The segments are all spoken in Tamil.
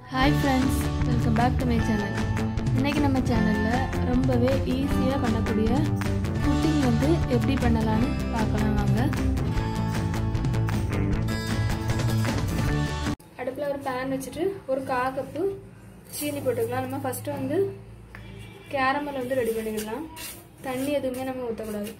hi friends welcome back to my channel இன்றைக்கி நம்ம சேனலில் ரொம்பவே ஈஸியாக பண்ணக்கூடிய புட்டிங் வந்து எப்படி பண்ணலான்னு பார்க்கலாம் வாங்க அடுப்பில் ஒரு பேன் வச்சுட்டு ஒரு கா கப்பு சீனி போட்டுக்கலாம் நம்ம ஃபஸ்ட்டு வந்து கேரமல் வந்து ரெடி பண்ணிக்கலாம் தண்ணி எதுவுமே நம்ம ஊற்றக்கூடாது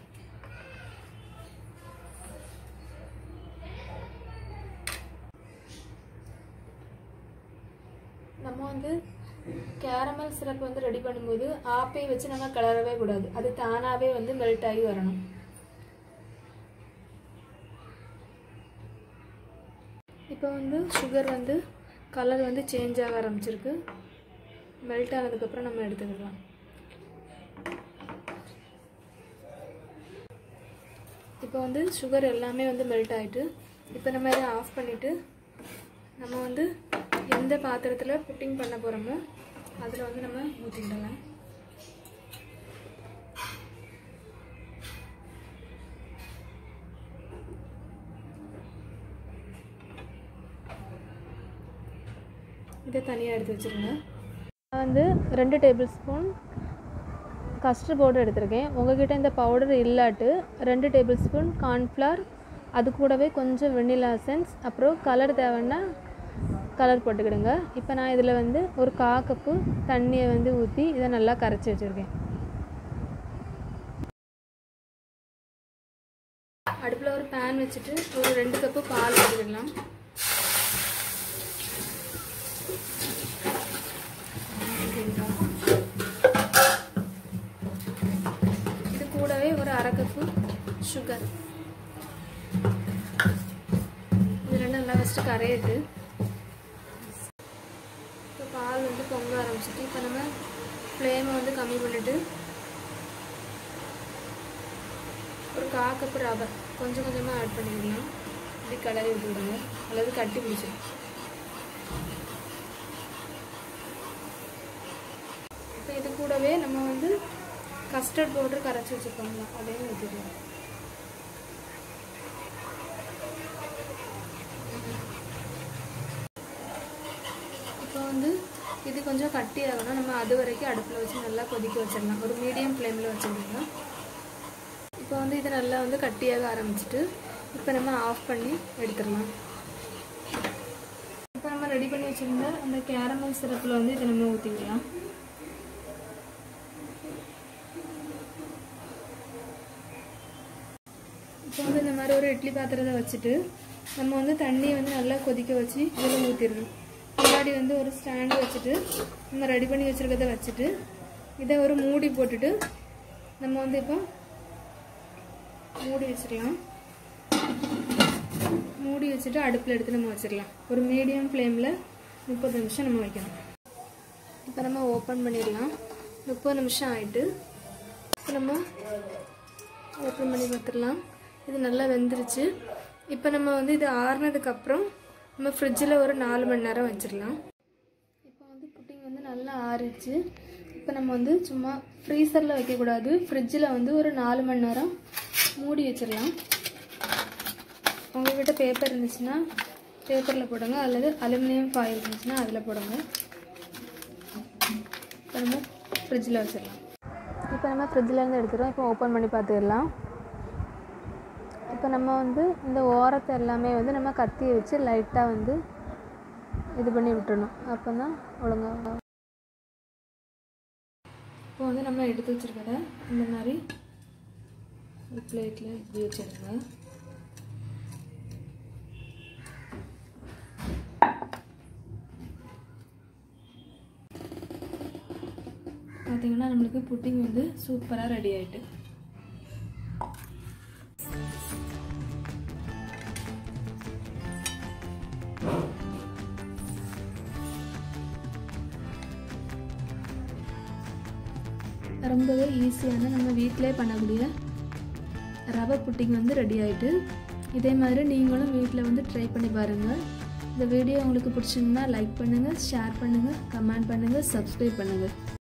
நம்ம வந்து கேரமல் சிரப் வந்து ரெடி பண்ணும்போது ஆப்பை வச்சு நம்ம கிளறவே கூடாது அது தானாகவே வந்து மெல்ட் ஆகி வரணும் இப்போ வந்து சுகர் வந்து கலர் வந்து சேஞ்ச் ஆக ஆரம்பிச்சிருக்கு மெல்ட் ஆனதுக்கப்புறம் நம்ம எடுத்துக்கலாம் இப்போ வந்து சுகர் எல்லாமே வந்து மெல்ட் ஆகிட்டு இப்போ நம்ம இதை ஆஃப் பண்ணிவிட்டு நம்ம வந்து எந்த பாத்திரத்தில் புட்டிங் பண்ண போகிறோமோ அதில் வந்து நம்ம ஊற்றிக்கிடலாம் இதை தனியாக எடுத்து வச்சுருங்க நான் வந்து ரெண்டு டேபிள் ஸ்பூன் கஸ்டர்ட் பவுடர் எடுத்திருக்கேன் உங்ககிட்ட இந்த பவுடர் இல்லாட்டு ரெண்டு டேபிள் ஸ்பூன் கார்ன்ஃப்ளவர் அது கூடவே கொஞ்சம் வெண்ணிலா எசன்ஸ் அப்புறம் கலர் தேவைன்னா கலர் போட்டுக்கிடுங்க இப்போ நான் இதில் வந்து ஒரு கா கப்பு தண்ணியை வந்து ஊற்றி இதை நல்லா கரைச்சி வச்சுருக்கேன் அடுப்பில் ஒரு பேன் வச்சுட்டு ஒரு ரெண்டு கப்பு பால் ஊற்றிக்கிடலாம் இது கூடவே ஒரு அரை கப்பு சுகர் இது ரெண்டும் நல்லா ஃபஸ்ட்டு கரையிட்டு இப்போ பால் வந்து பொங்க ஆரம்பிச்சிட்டு இப்போ நம்ம ஃப்ளேமை வந்து கம்மி பண்ணிவிட்டு ஒரு கா கப்பு ரவை கொஞ்சம் கொஞ்சமாக ஆட் பண்ணிக்கலாம் இப்படி கலரி விட்டு விடுங்க அல்லது கட்டி பிடிச்சிடும் இப்போ இது கூடவே நம்ம வந்து கஸ்டர்ட் பவுடர் கரைச்சி வச்சுருக்கோங்களா அதையும் ஊற்றிடலாம் இப்போ வந்து இது கொஞ்சம் கட்டி ஆகணும் நம்ம அது வரைக்கும் அடுப்பில் வச்சு நல்லா கொதிக்க வச்சிடலாம் ஒரு மீடியம் ஃப்ளேமில் வச்சுருந்தோம் இப்போ வந்து இது நல்லா வந்து கட்டியாக ஆரம்பிச்சிட்டு இப்போ நம்ம ஆஃப் பண்ணி எடுத்துடலாம் இப்போ நம்ம ரெடி பண்ணி வச்சுருந்த அந்த கேரமல் சிரப்பில் வந்து இதை நம்ம ஊற்றிக்கலாம் இப்போ வந்து இந்த மாதிரி ஒரு இட்லி பாத்திரத்தை வச்சுட்டு நம்ம வந்து தண்ணியை வந்து நல்லா கொதிக்க வச்சு இதில் ஊற்றிடணும் முன்னாடி வந்து ஒரு ஸ்டாண்டு வச்சுட்டு நம்ம ரெடி பண்ணி வச்சுருக்கத வச்சுட்டு இதை ஒரு மூடி போட்டுட்டு நம்ம வந்து இப்போ மூடி வச்சிடலாம் மூடி வச்சுட்டு அடுப்பில் எடுத்து நம்ம வச்சிடலாம் ஒரு மீடியம் ஃப்ளேமில் முப்பது நிமிஷம் நம்ம வைக்கணும் இப்போ நம்ம ஓப்பன் பண்ணிடலாம் முப்பது நிமிஷம் ஆயிட்டு இப்போ நம்ம ஓப்பன் பண்ணி பார்த்துடலாம் இது நல்லா வெந்துருச்சு இப்போ நம்ம வந்து இது ஆறுனதுக்கப்புறம் நம்ம ஃப்ரிட்ஜில் ஒரு நாலு மணி நேரம் வச்சிடலாம் இப்போ வந்து புட்டிங் வந்து நல்லா ஆறிச்சு இப்போ நம்ம வந்து சும்மா ஃப்ரீசரில் வைக்கக்கூடாது ஃப்ரிட்ஜில் வந்து ஒரு நாலு மணி நேரம் மூடி வச்சிடலாம் உங்கள்கிட்ட பேப்பர் இருந்துச்சுன்னா பேப்பரில் போடுங்க அல்லது அலுமினியம் ஃபாயில் இருந்துச்சுன்னா அதில் போடுங்க இப்போ நம்ம ஃப்ரிட்ஜில் வச்சிடலாம் இப்போ நம்ம ஃப்ரிட்ஜிலேருந்து எடுத்துகிறோம் இப்போ ஓப்பன் பண்ணி பார்த்துடலாம் இப்போ நம்ம வந்து இந்த ஓரத்தை எல்லாமே வந்து நம்ம கத்தியை வச்சு லைட்டாக வந்து இது பண்ணி விட்டுறணும் அப்போ தான் ஒழுங்காக இப்போ வந்து நம்ம எடுத்து வச்சுருக்கத இந்த மாதிரி ஒரு பிளேட்டில் இப்படி வச்சுருங்க பார்த்தீங்கன்னா நம்மளுக்கு புட்டிங் வந்து சூப்பராக ரெடி ஆகிட்டு ரொம்பவே ஈஸியான நம்ம வீட்டிலே பண்ணக்கூடிய ரவை புட்டிங் வந்து ரெடி ஆகிட்டு இதே மாதிரி நீங்களும் வீட்டில் வந்து ட்ரை பண்ணி பாருங்கள் இந்த வீடியோ உங்களுக்கு பிடிச்சிருந்தா லைக் பண்ணுங்கள் ஷேர் பண்ணுங்கள் கமெண்ட் பண்ணுங்கள் சப்ஸ்கிரைப் பண்ணுங்கள்